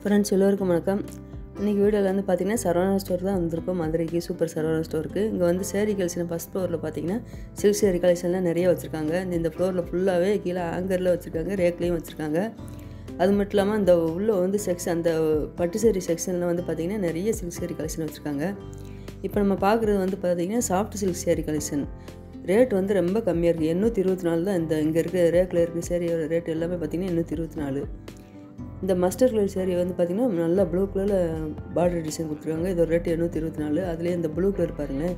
friends எல்லோருக்கும் வணக்கம் இன்றைக்கி வீடியோவில் வந்து பார்த்தீங்கன்னா சரவணா ஸ்டோர் தான் வந்திருக்கோம் மதுரைக்கு சூப்பர் சரவணா ஸ்டோருக்கு இங்கே வந்து சேரி கலெக்ஷன் ஃபஸ்ட் ஃப்ளோரில் பார்த்தீங்கன்னா சில்க் சேரி கலெக்ஷன்லாம் நிறைய வச்சுருக்காங்க இந்த இந்த ஃப்ளோரில் ஃபுல்லாகவே கீழே ஆங்கரில் வச்சுருக்காங்க ரேக்லேயும் வச்சுருக்காங்க அது மட்டும் இல்லாமல் அந்த உள்ளே வந்து செக்ஷன் அந்த பட்டு சேரி செக்ஷனில் வந்து பார்த்திங்கன்னா நிறைய சில்க் சேரி கலெக்ஷன் வச்சுருக்காங்க இப்போ நம்ம பார்க்குறது வந்து பார்த்திங்கன்னா soft silk sari collection rate வந்து ரொம்ப கம்மியாக இருக்குது எண்ணூற்றி இருபத்தி நாலு தான் இந்த இங்கே இருக்கிற ரேக்கில் இருக்கிற சேரியோட ரேட் எல்லாமே பார்த்திங்கன்னா எண்ணூற்றி இருபத்தி நாலு இந்த மஸ்டர் கலர் சேரீ வந்து பார்த்திங்கன்னா நல்லா ப்ளூ கலரில் பார்டர் டிசைன் கொடுத்துருக்காங்க இதோட ரேட் எண்ணூற்றி இருபத்தி நாலு அதுலேயே இந்த ப்ளூ கலர் பாருங்களேன்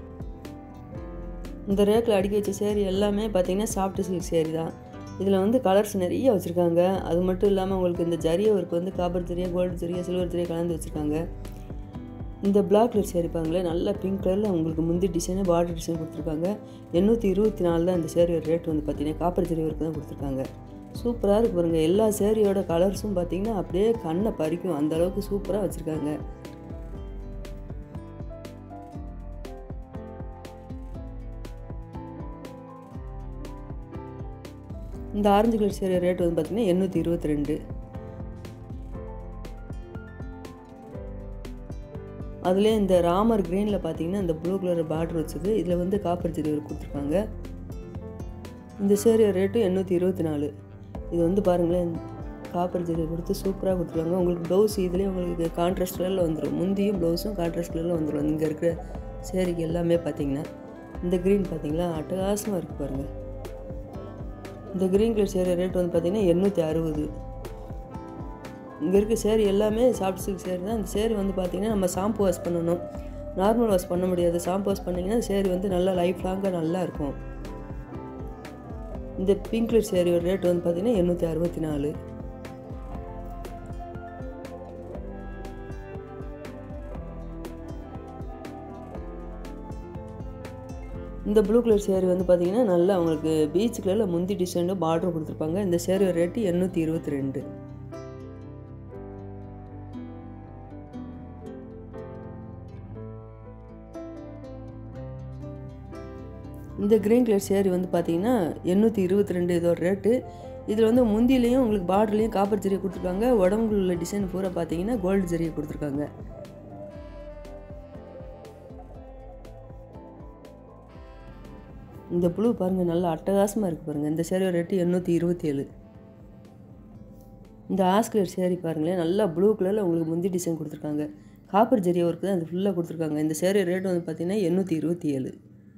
இந்த ரேக்கில் அடுக்கி வச்ச சேரீ எல்லாமே பார்த்திங்கன்னா சாஃப்ட் சில்க் சேரீ தான் இதில் வந்து கலர்ஸ் நிறைய வச்சுருக்காங்க அது மட்டும் இல்லாமல் உங்களுக்கு இந்த ஜரிய ஒர்க் வந்து காப்பர் ஜரியா கோல்டு ஜரியா சில்வர் ஜரியா கலந்து வச்சுருக்காங்க இந்த பிளாக் கலர் சேரீ பாருங்களேன் நல்லா பிங்க் கலரில் உங்களுக்கு முந்தி டிசைனு பார்டர் டிசைன் கொடுத்துருக்காங்க எண்ணூற்றி இருபத்தி நாலு தான் இந்த சேரீயோட ரேட் வந்து பார்த்திங்கன்னா காப்பர் ஜரி ஒர்க் தான் கொடுத்துருக்காங்க சூப்பராக இருக்கு பாருங்க எல்லா சேரீயோட கலர்ஸும் பார்த்தீங்கன்னா அப்படியே கண்ணை பறிக்கும் அந்த அளவுக்கு சூப்பராக வச்சுருக்காங்க இந்த ஆரஞ்சு கலர் சேரீ ரேட் வந்து பார்த்தீங்கன்னா எண்ணூற்றி இருபத்தி ரெண்டு அதுலேயே இந்த ராமர் க்ரீனில் பார்த்தீங்கன்னா இந்த ப்ளூ கலர் பார்டர் வச்சது இதில் வந்து காப்பர் ஜெரி கொடுத்துருக்காங்க இந்த சேரீ ரேட்டு எண்ணூற்றி இருபத்தி நாலு இது வந்து பாருங்களேன் காப்பர் ஜெரி கொடுத்து சூப்பராக கொடுத்துருவாங்க உங்களுக்கு ப்ளவுஸ் இதுலேயே உங்களுக்கு கான்ட்ராஸ்ட் கலரில் வந்துடும் முந்தியும் ப்ளவுஸும் கான்ட்ராஸ்ட் கலரில் வந்துடும் இங்கே இருக்கிற சேரீக்கு எல்லாமே பார்த்தீங்கன்னா இந்த க்ரீன் பார்த்தீங்களா அட்டகாசமாக இருக்குது பாருங்கள் இந்த க்ரீன் கலர் சேரீ ரேட் வந்து பார்த்தீங்கன்னா எண்ணூற்றி அறுபது இங்கே இருக்க சேரீ எல்லாமே சாஃப்ட் சில்க் சேரீ தான் இந்த சேரீ வந்து பார்த்திங்கன்னா நம்ம ஷாம்பு வாஷ் பண்ணணும் நார்மல் வாஷ் பண்ண முடியாது ஷாம்பு வாஷ் பண்ணிங்கன்னா சேரீ வந்து நல்லா லைஃப் லாங்காக நல்லா இருக்கும் இந்த பிங்க் கலர் சேரீயோட ரேட் வந்து பார்த்தீங்கன்னா எண்ணூற்றி அறுபத்தி நாலு இந்த ப்ளூ கலர் சேரீ வந்து பார்த்தீங்கன்னா நல்லா அவங்களுக்கு பீச் கலரில் முந்தி டிசைனில் பார்டர் கொடுத்துருப்பாங்க இந்த சேரீயோட ரேட்டு எண்ணூற்றி இருபத்தி ரெண்டு இந்த க்ரீன் கலர் சேரீ வந்து பார்த்தீங்கன்னா எண்ணூற்றி இருபத்தி ரெண்டு இதோட ரேட்டு இதில் வந்து முந்திலையும் உங்களுக்கு பார்டர்லேயும் காப்பர் ஜரியை கொடுத்துருக்காங்க உடம்புல உள்ள டிசைன் பூரா பார்த்தீங்கன்னா கோல்டு ஜரியை கொடுத்துருக்காங்க இந்த ப்ளூ பாருங்கள் நல்லா அட்டகாசமாக இருக்குது பாருங்கள் இந்த சேரீயோட ரேட்டு எண்ணூற்றி இருபத்தி ஏழு இந்த ஆஸ் கலர் சேரீ பாருங்களேன் நல்லா ப்ளூ கலரில் உங்களுக்கு முந்தி டிசைன் கொடுத்துருக்காங்க காப்பர் ஜெரிய ஒர்க்கு தான் அது ஃபுல்லாக கொடுத்துருக்காங்க இந்த சேரீ ரேட் வந்து பார்த்தீங்கன்னா எண்ணூற்றி இருபத்தி ஏழு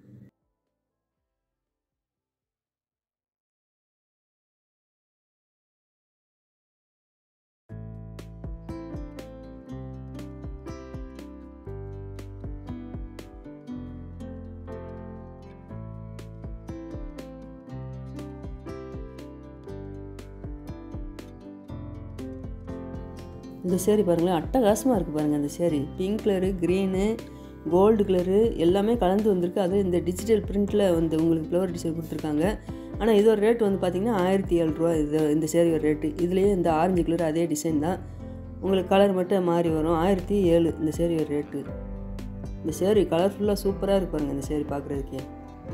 இந்த சேரீ பாருங்களேன் அட்டகாசமாக இருக்குது பாருங்கள் அந்த sari pink colour green gold colour எல்லாமே கலந்து வந்திருக்கு அது இந்த டிஜிட்டல் பிரிண்ட்டில் வந்து உங்களுக்கு ஃப்ளவர் டிசைன் கொடுத்துருக்காங்க ஆனால் இதோட ரேட் வந்து பார்த்திங்கன்னா ஆயிரத்தி ஏழு ரூபா இது இந்த சேரீயோட ரேட்டு இதுலேயே இந்த ஆரஞ்சு கலர் அதே டிசைன் தான் உங்களுக்கு கலர் மட்டும் மாறி வரும் ஆயிரத்தி ஏழு இந்த சேரீயோட ரேட்டு இந்த சேரீ கலர்ஃபுல்லாக சூப்பராக இருக்கு பாருங்கள் இந்த சேரீ பார்க்குறதுக்கே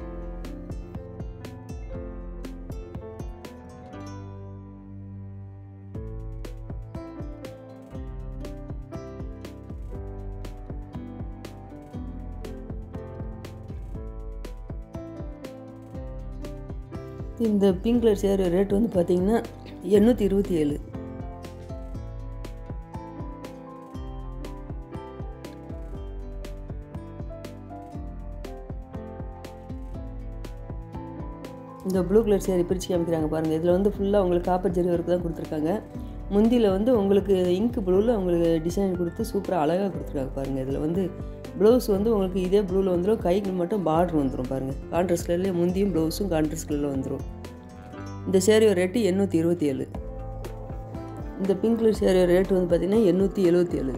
இந்த பிங்க் கலர் சேர் ரேட் வந்து பார்த்தீங்கன்னா எண்ணூற்றி இருபத்தி ஏழு இந்த ப்ளூ கலர் சேரீ பிரித்து காமிக்கிறாங்க பாருங்கள் இதில் வந்து ஃபுல்லாக உங்களுக்கு காப்பர் ஜெரி ஒர்க்கு தான் கொடுத்துருக்காங்க முந்தியில் வந்து உங்களுக்கு இங்க் ப்ளூவில் உங்களுக்கு டிசைன் கொடுத்து சூப்பராக அழகாக கொடுத்துருக்காங்க பாருங்கள் இதில் வந்து ப்ளவுஸ் வந்து உங்களுக்கு இதே ப்ளூவில் வந்துடும் கைக்கு மட்டும் பார்டர் வந்துடும் பாருங்கள் கான்ட்ரஸ்ட் கலர்லேயே முந்தியும் ப்ளவுஸும் கான்ட்ரஸ்ட் கலரில் வந்துடும் இந்த சேரீயோட ரேட்டு எண்ணூற்றி இருபத்தி ஏழு இந்த பிங்க் கலர் சேரீயோட ரேட்டு வந்து பார்த்திங்கன்னா எண்ணூற்றி எழுபத்தி ஏழு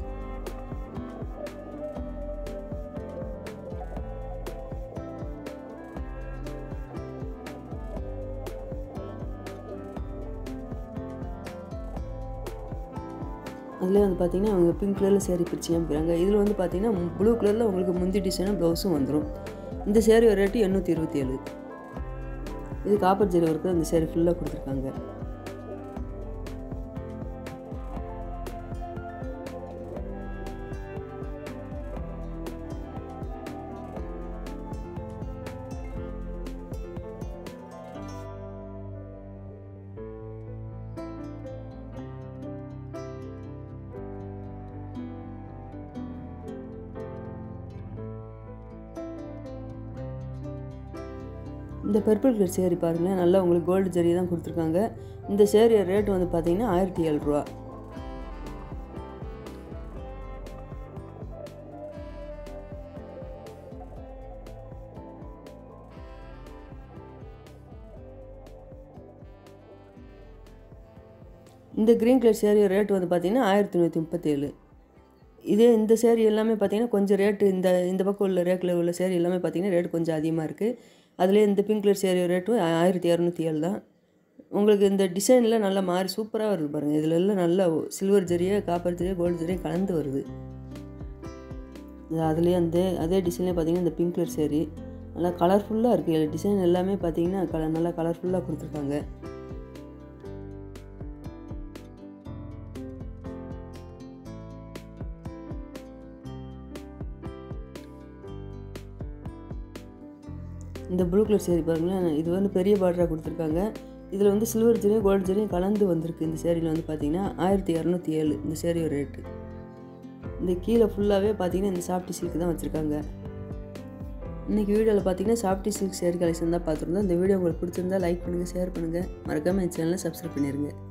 அதில் வந்து பார்த்திங்கன்னா அவங்க பிங்க் கலரில் சேரீ பிரித்து காமிக்கிறாங்க இதில் வந்து பார்த்திங்கன்னா ப்ளூ கலரில் உங்களுக்கு முந்தி டிசைனும் ப்ளவுஸும் வந்துடும் இந்த சேரீ ரேட்டு எண்ணூற்றி இருபத்தி ஏழு இது காப்பர் ஜெரி ஒர்க்கு அந்த சேரீ ஃபுல்லாக கொடுத்துருக்காங்க இந்த பர்பிள் கலர் சேரீ பாருங்கள் நல்லா உங்களுக்கு கோல்டு ஜரி தான் கொடுத்துருக்காங்க இந்த சேரீ ரேட் வந்து பார்த்தீங்கன்னா ஆயிரத்தி ஏழு ரூபா இந்த க்ரீன் கலர் சேரீ ரேட் வந்து பார்த்தீங்கன்னா ஆயிரத்தி நூற்றி முப்பத்தேழு இதே இந்த சேரீ எல்லாமே பார்த்தீங்கன்னா கொஞ்சம் ரேட்டு இந்த இந்த பக்கம் உள்ள ரேக்கில் உள்ள சேரீ எல்லாமே பார்த்தீங்கன்னா ரேட் கொஞ்சம் அதிகமாக இருக்குது அதிலே இந்த பிங்க் கலர் சேரீ ரேட்டும் ஆயிரத்தி இரநூத்தி ஏழு தான் உங்களுக்கு இந்த டிசைனில் நல்லா மாறி சூப்பராக வருது பாருங்கள் இதில் எல்லாம் நல்லா சில்வர் ஜரியே காப்பர் ஜரியே கோல்டு ஜரியே கலந்து வருது அதுலேயே அந்த அதே டிசைன்லேயே பார்த்தீங்கன்னா இந்த பிங்க் கலர் சேரீ நல்லா கலர்ஃபுல்லாக இருக்குது டிசைன் எல்லாமே பார்த்தீங்கன்னா கல நல்லா கலர்ஃபுல்லாக கொடுத்துருக்காங்க இந்த ப்ளூ கலர் சேரீ பாருங்களேன் இது வந்து பெரிய பார்டராக கொடுத்துருக்காங்க இதில் வந்து சில்வர் ஜரியும் கோல்டு ஜரியும் கலந்து வந்திருக்கு இந்த சேரீயில் வந்து பார்த்தீங்கன்னா ஆயிரத்தி இரநூத்தி ஏழு இந்த சேரீயோட ரேட்டு இந்த கீழே ஃபுல்லாகவே பார்த்தீங்கன்னா இந்த சாஃப்டி சில்க் தான் வச்சுருக்காங்க இன்றைக்கி வீடியோவில் பார்த்தீங்கன்னா சாஃப்டி சில்க் சேரீ கலெக்ஷன் தான் பார்த்துருந்தோம் இந்த வீடியோ உங்களுக்கு பிடிச்சிருந்தா லைக் பண்ணுங்கள் ஷேர் பண்ணுங்கள் மறக்காமல் என் சேனலை சப்ஸ்கிரைப் பண்ணிடுங்க